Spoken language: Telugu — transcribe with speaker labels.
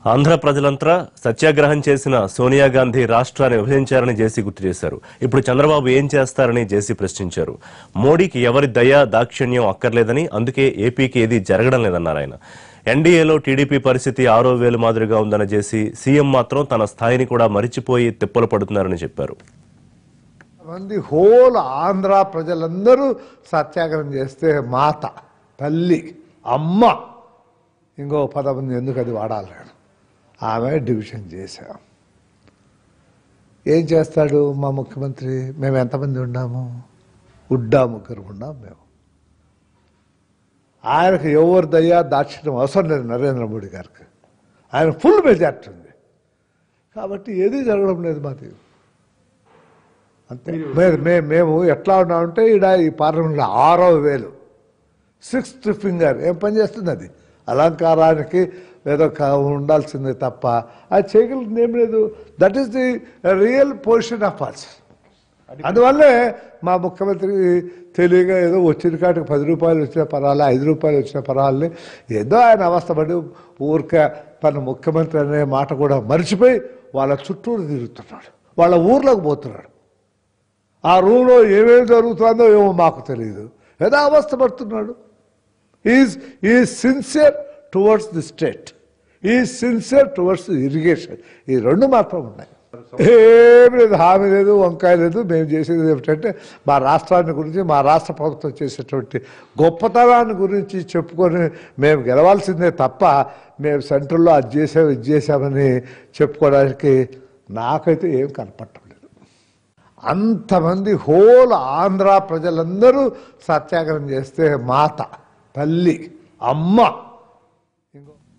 Speaker 1: ఆంధ్ర ప్రజలంతా సత్యాగ్రహం చేసిన సోనియా గాంధీ రాష్ట్రాన్ని విభజించారని జేసీ గుర్తు చేశారు ఇప్పుడు చంద్రబాబు ఏం చేస్తారని జేసీ ప్రశ్నించారు మోడీకి ఎవరి దయ దాక్షిణ్యం అక్కర్లేదని అందుకే ఏపీకి ఏది జరగడం లేదన్నారు ఆయన ఎన్డీఏలో టీడీపీ పరిస్థితి ఆరో వేలు మాదిరిగా ఉందని జేసీ సీఎం మాత్రం తన స్థాయిని కూడా మరిచిపోయి తిప్పలు పడుతున్నారని చెప్పారు
Speaker 2: మంది హోల్ ఆంధ్ర ప్రజలందరూ సత్యాగ్రహం చేస్తే మాత తల్లి అమ్మ ఇంకో పదమంది ఎందుకు అది వాడాలి నేను ఆమె డివిజన్ చేశాం ఏం చేస్తాడు మా ముఖ్యమంత్రి మేము ఎంతమంది ఉన్నాము ఉడ్డా ముగ్గురు ఉన్నాం మేము ఆయనకు ఎవరి దయ్యా దాక్షిణ్యం అవసరం లేదు నరేంద్ర మోడీ గారికి ఆయన ఫుల్ మెజార్టీ ఉంది కాబట్టి ఏది జరగడం లేదు మాది అంతే మే- మే- మేము ఎట్లా ఉన్నామంటే ఈడ ఈ పార్లమెంట్లో ఆరో వేలు సిక్స్త్ ఫింగర్ ఏం పని చేస్తుంది అది అలంకారానికి ఏదో క- ఉండాల్సిందే తప్ప అది చేయగలిగింది ఏం లేదు that is the real position of us అందువల్లే మా ముఖ్యమంత్రి తెలియగా ఏదో వచ్చిన కాటికి పది రూపాయలు వచ్చిన పర్వాలే ఐదు రూపాయలు వచ్చిన పర్వాలని ఏదో ఆయన అవస్థపడి ఊరికే తన ముఖ్యమంత్రి అనే మాట కూడా మర్చిపోయి వాళ్ళ చుట్టూరు తిరుగుతున్నాడు వాళ్ళ ఊర్లోకి పోతున్నాడు ఆ రూమ్లో ఏమేమి జరుగుతుందో ఏమో మాకు తెలియదు ఏదో అవస్థ పడుతున్నాడు is is sincere towards the state is sincere towards irrigation ఈ రెండు మాత్రం ఉన్నాయి ఏమి లేదు హామీ లేదు వంకాయ లేదు మేము చేసేది ఏమిటంటే మా రాష్ట్రాన్ని గురించి మా రాష్ట్ర ప్రభుత్వం చేసేటువంటి గొప్పతనాన్ని గురించి చెప్పుకొని మేము గెలవాల్సిందే తప్ప మేము సెంట్రల్లో అది చేసాం ఇది చేసామని చెప్పుకోవడానికి నాకైతే ఏం కనపడటం లేదు అంతమంది హోల్ ఆంధ్ర ప్రజలందరూ సత్యాగ్రహం చేస్తే మాత తల్లి అమ్మ